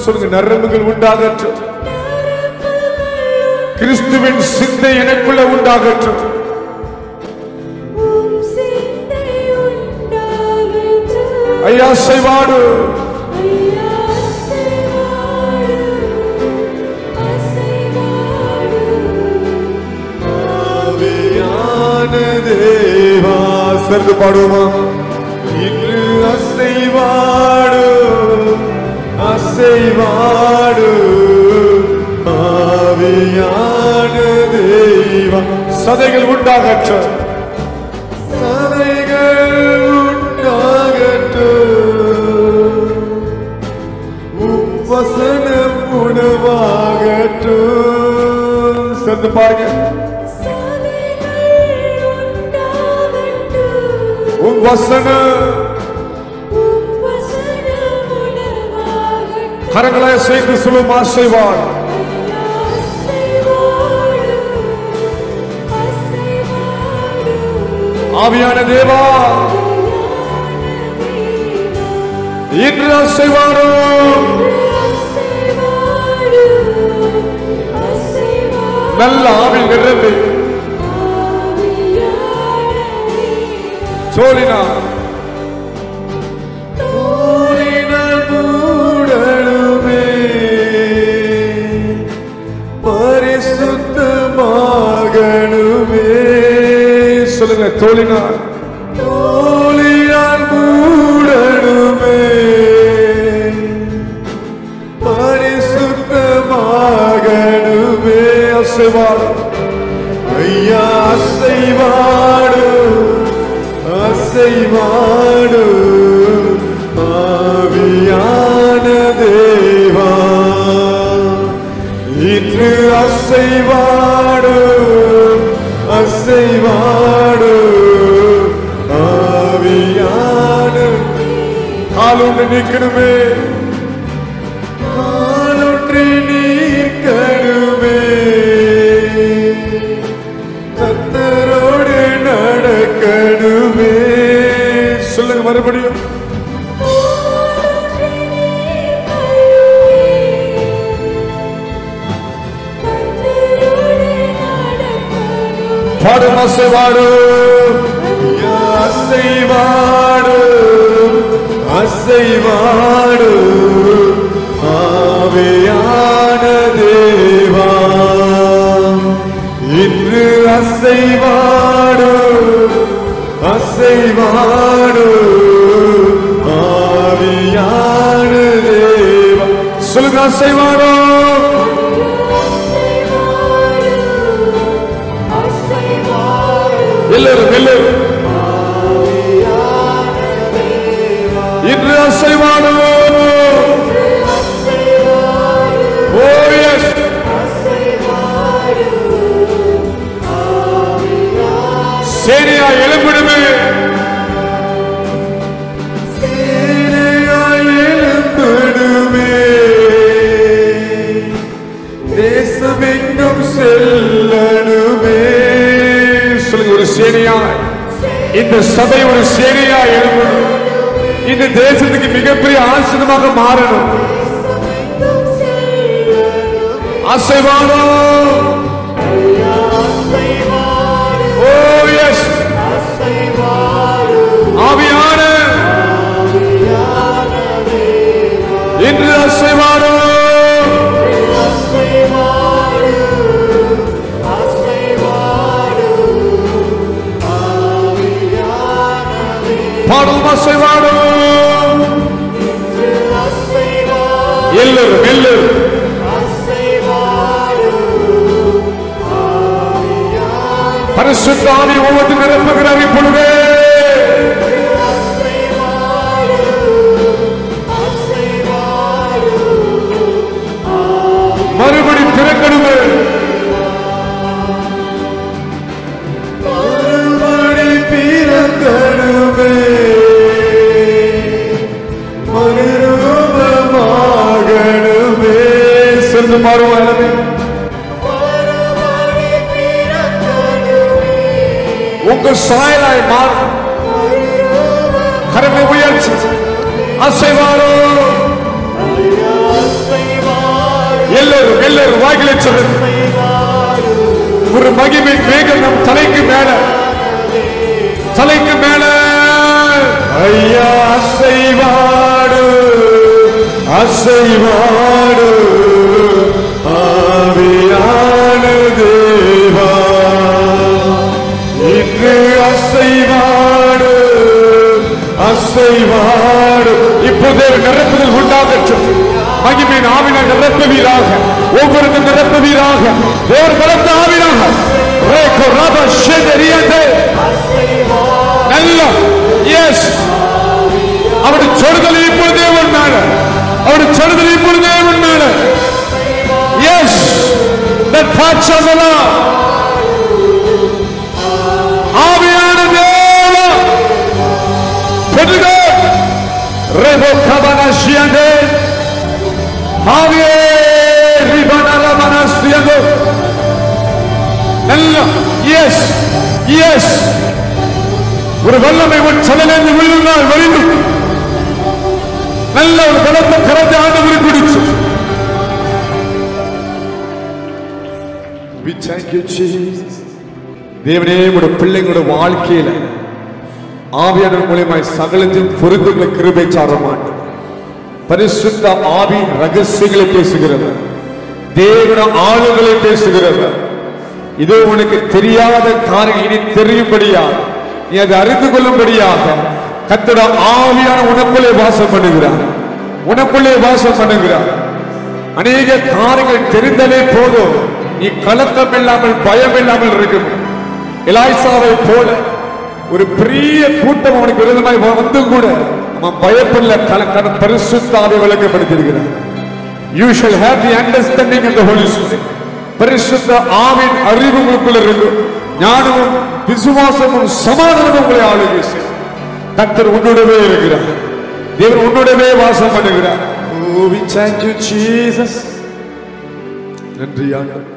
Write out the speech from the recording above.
சொல்லுங்க நரம்புகள் உண்டாகட்டும் கிறிஸ்துவின் சிந்தை எனக்குள்ள உண்டாகட்டும் உம் சிந்தை உண்டாகட்டும். ஐயா செய்வாடு ஐயா, அசைவாடு, அசைவாடு. ஆவியான தேவா சேர்ந்து பாடுவோமா இன்று அசைவாடு அசைவாடு ஆவியான தேவா சதைகள் உண்டாகட்டும் சதைகள் உண்டாகட்டும் உம் வசனம் உணவாகட்டும் சேர்ந்து பாருங்க சதைகள் உண்டாகட்டும். உன் வசனம் உம் வசனம் உணவாகட்டும். கரங்களை சேர்ந்து சொல்லும் ஆசைவார் ஐயா, அசைவாடு, அசைவாடு. ஆவியான தேவா இன்று அசைவாரும் அசைவாடு, அசைவாடு. நல்ல ஆவி நிரம்பி சோழினா மூடலுமே பரிசுத்தமாகணுமே சொல்லுங்க தோழினார் தோழியால் மூடணுமே பரிசுத்தமாகணுமே அசைவாடு ஐயா அசைவாடு அசைவாடு ஆவியான தேவா இன்று அசைவாடு அசைவாடு ஆவியான காலொன்று நிற்கணுமே காலொன்று நீக்கணுமே கத்தரோடு நடக்கணுமே சொல்லுங்க மறுபடியும் பாடும் அசைவாடு அசைவாடு அசைவாடு ஆவியான தேவா இன்று அசைவாடு அசைவாடு ஆவியான தேவா சொல்லுங்க அசைவாடு எல்லாரும் எல்லாரும் இன்று அசைவாடு ஓ எஸ் சேனையா எழும்பிடுமே சேனையா எழும்பிடுமே தேசமெங்கும் செல்லணுமே சொல்லுங்க ஒரு சேனையாய் இந்த சபை ஒரு சேனையா எழும்பணும் இந்த தேசத்துக்கு மிகப்பெரிய ஆசிரியமாக மாறணும் அசைவாடும் ஓ எஸ் ஆவியான இன்று அசைவாடும் பாடும் அசைவாடும் எல்லாரும் எல்லாரும் பரிசுத்த ஆவி ஒவ்வொரு நிரப்புகிறார் இப்பொழுதே மறுபடி பிறக்கணுமே மறுபடி பிறக்கணுமே மறுரூபமாகணுமே சென்று மாறுவோம் எல்லாமே உங்க சாயலாய் மாறும் கரமை உயர்ச்சி அசைவாரோ எல்லோரும் எல்லோரும் வாய்களை சொல்லுங்க ஒரு மகிமை மேகம் நம் தலைக்கு மேல தலைக்கு மேல ஐயா அசைவாடு அசைவாடு ஆவியான தேவா இன்று அசைவாடு அசைவாடு இப்போதே நிரப்புதல் உண்டாகட்டும் மகிமையின் ஆவினால் நிரப்புவீராக ஒவ்வொருக்கும் நிரப்புவீராக ஒரு பலத்த ஆவினாக ரேகோ ரப ஷெதரியதே நல்ல எஸ் அவருடைய சொடுதல் இப்பொழுதே உண்டான அவருடைய சொடுதல் இப்பொழுதே உண்டான as the touch of the Lord ஆவியான தேவா பெற்றுக ரெபோ கபன ஷியந்தே ஆவியே ரிபன ரபன ஷியந்தோ நல்ல எஸ் எஸ் ஒரு வல்லமை உன் சலனேந்து விழுந்தால் வழிந்து நல்ல ஒரு பலத்தை கரத்தை ஆண்டு பிடிச்சு We thank you, Jesus. தேவனே உடைய பிள்ளைங்களோட வாழ்க்கையில ஆவியான மூலியமாய் சகலத்தையும் பொருந்துகளை கிருபை சார மாட்டோம் பரிசுத்த ஆவி ரகசியங்களை பேசுகிறவர் தேவன ஆளுகளை பேசுகிறவர் இது உனக்கு தெரியாத காரியம் இனி தெரியும்படியாக நீ அதை அறிந்து கொள்ளும்படியாக கத்தோட ஆவியான உனக்குள்ளே வாசம் பண்ணுகிறார் உனக்குள்ளே வாசம் பண்ணுகிறார் அநேக காரியங்கள் தெரிந்தலே போதும் நீ கலக்கம் இல்லாமல் பயம் இல்லாமல் இருக்கும் எலாய்சாவை போல ஒரு பெரிய கூட்டம் அவனுக்கு விரோதமாய் வந்து கூட அவன் பயப்படல கலக்கன பரிசுத்தாவை விளக்கப்படுத்திருக்கிறார் you shall have the understanding of the holy spirit பரிசுத்த ஆவின் அறிவு உங்களுக்குள்ள இருக்கும் ஞானமும் விசுவாசமும் சமாதானமும் உங்களை ஆளுகை செய்யும் கர்த்தர் உன்னுடவே இருக்கிறார் தேவன் உன்னுடவே வாசம் பண்ணுகிறார் Oh, we thank you, Jesus. நன்றி ஆண்டவரே.